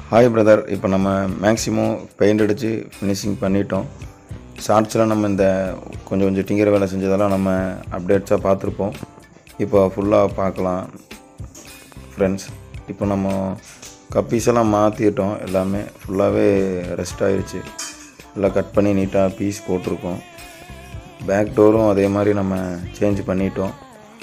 Hi brother இப்போ நம்ம maximum paint அடித்து ஃபினிஷிங் பண்ணிட்டோம் ஷார்ட்ஸில் நம்ம இந்த கொஞ்சம் கொஞ்சம் டிங்கர் வேலை செஞ்சதெல்லாம் நம்ம அப்டேட்ஸாக பார்த்துருப்போம் இப்போ ஃபுல்லாக பார்க்கலாம் ஃப்ரெண்ட்ஸ் இப்போ நம்ம கப்பீஸ் எல்லாம் மாற்றிட்டோம் எல்லாமே ஃபுல்லாகவே ரெஸ்ட் ஆயிருச்சு எல்லாம் கட் பண்ணி நீட்டாக பீஸ் போட்டிருக்கோம் பேக் டோரும் அதே மாதிரி நம்ம சேஞ்ச் பண்ணிட்டோம்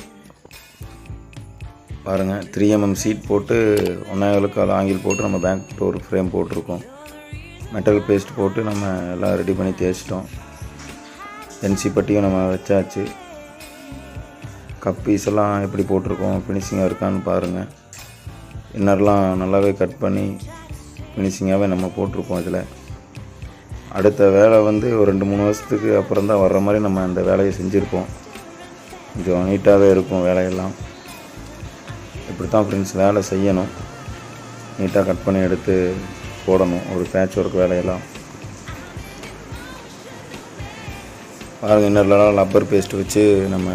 பாருங்கள் த்ரீ எம்எம் சீட் போட்டு ஒன்றாயிரங்களுக்கு அது ஆங்கில் போட்டு நம்ம பேக் டோர் ஃப்ரேம் போட்டிருக்கோம் மெட்டல் பேஸ்ட் போட்டு நம்ம எல்லாம் ரெடி பண்ணி தேய்ச்சிட்டோம் என்சி பட்டியும் நம்ம வச்சாச்சு கப் பீஸ் எல்லாம் எப்படி போட்டிருக்கோம் ஃபினிஷிங்காக இருக்கான்னு பாருங்கள் இன்னர்லாம் நல்லாவே கட் பண்ணி ஃபினிஷிங்காகவே நம்ம போட்டிருக்கோம் இதில் அடுத்த வேலை வந்து ஒரு ரெண்டு மூணு வருஷத்துக்கு அப்புறம் தான் வர்ற மாதிரி நம்ம அந்த வேலையை செஞ்சுருப்போம் கொஞ்சம் நீட்டாகவே இருக்கும் வேலையெல்லாம் இப்படி தான் ஃப்ரெண்ட்ஸ் வேலை செய்யணும் நீட்டாக கட் பண்ணி எடுத்து போடணும் ஒரு பேட்ச் ஒர்க் வேலையெல்லாம் பாருங்கள் இன்னர்லாம் லப்பர் பேஸ்ட் வச்சு நம்ம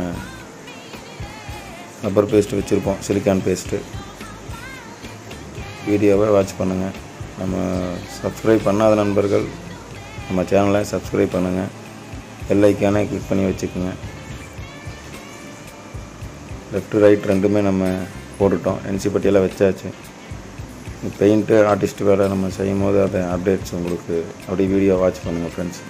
லப்பர் பேஸ்ட் வச்சுருப்போம் சிலிக்கான் பேஸ்ட்டு வீடியோவை வாட்ச் பண்ணுங்கள் நம்ம சப்ஸ்கிரைப் பண்ணாத நண்பர்கள் நம்ம சேனலை சப்ஸ்கிரைப் பண்ணுங்கள் பெல் ஐக்கானே கிளிக் பண்ணி வச்சுக்கோங்க லெஃப்ட் ரைட் ரெண்டுமே நம்ம போட்டுட்டோம் என்சி பட்டியெல்லாம் வச்சாச்சு பெயிண்ட்டு ஆர்டிஸ்ட் வேலை நம்ம செய்யும் போது அதை அப்டேட்ஸ் உங்களுக்கு அப்படியே வீடியோ வாட்ச் பண்ணுங்கள் ஃப்ரெண்ட்ஸ்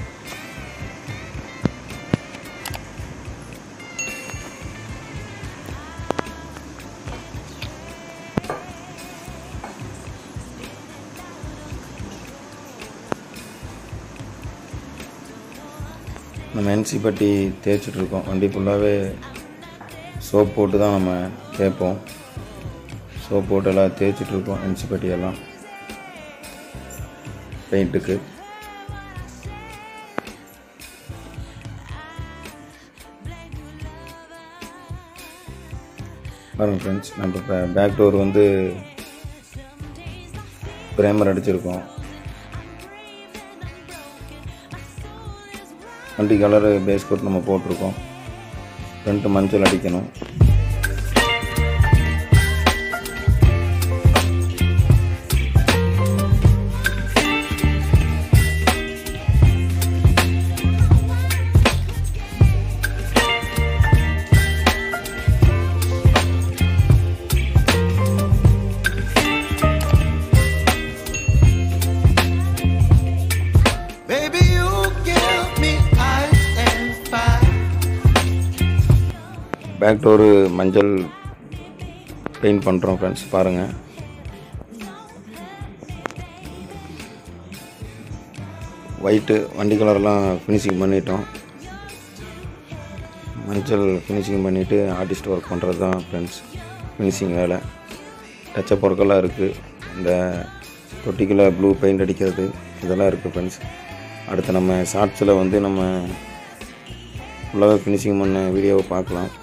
நம்ம என்சி பட்டி தேய்ச்சிட்ருக்கோம் வண்டி ஃபுல்லாகவே சோப் போட்டு தான் நம்ம தேய்ப்போம் சோப் போட்டு எல்லாம் தேய்ச்சிட்ருக்கோம் என்சி பட்டியெல்லாம் பெயிண்ட்டுக்கு பாருங்கள் ஃப்ரெண்ட்ஸ் நம்ம இப்போ பேக் டோர் வந்து பிரேமர் அடிச்சிருக்கோம் வண்டி கலரு பேஸ் கோட் நம்ம போட்டிருக்கோம் ஃப்ரண்ட்டு மஞ்சள் அடிக்கணும் Baby, you give me ice and fire. Back door மஞ்சள் பெயிண்ட் பண்ணுறோம் ஃப்ரெண்ட்ஸ் பாருங்கள் ஒயிட்டு வண்டி கலர்லாம் ஃபினிஷிங் பண்ணிட்டோம் மஞ்சள் ஃபினிஷிங் பண்ணிவிட்டு ஆர்டிஸ்ட் ஒர்க் பண்ணுறது தான் ஃப்ரெண்ட்ஸ் ஃபினிஷிங் வேலை டச்சப் ஒர்க்கெல்லாம் இருக்குது இந்த தொட்டிக்குள்ளே ப்ளூ பெயிண்ட் அடிக்கிறது இதெல்லாம் இருக்குது ஃப்ரெண்ட்ஸ் அடுத்து நம்ம ஷார்ட்ஸில் வந்து நம்ம ஃபுல்லாகவே ஃபினிஷிங் பண்ண வீடியோவை பார்க்கலாம்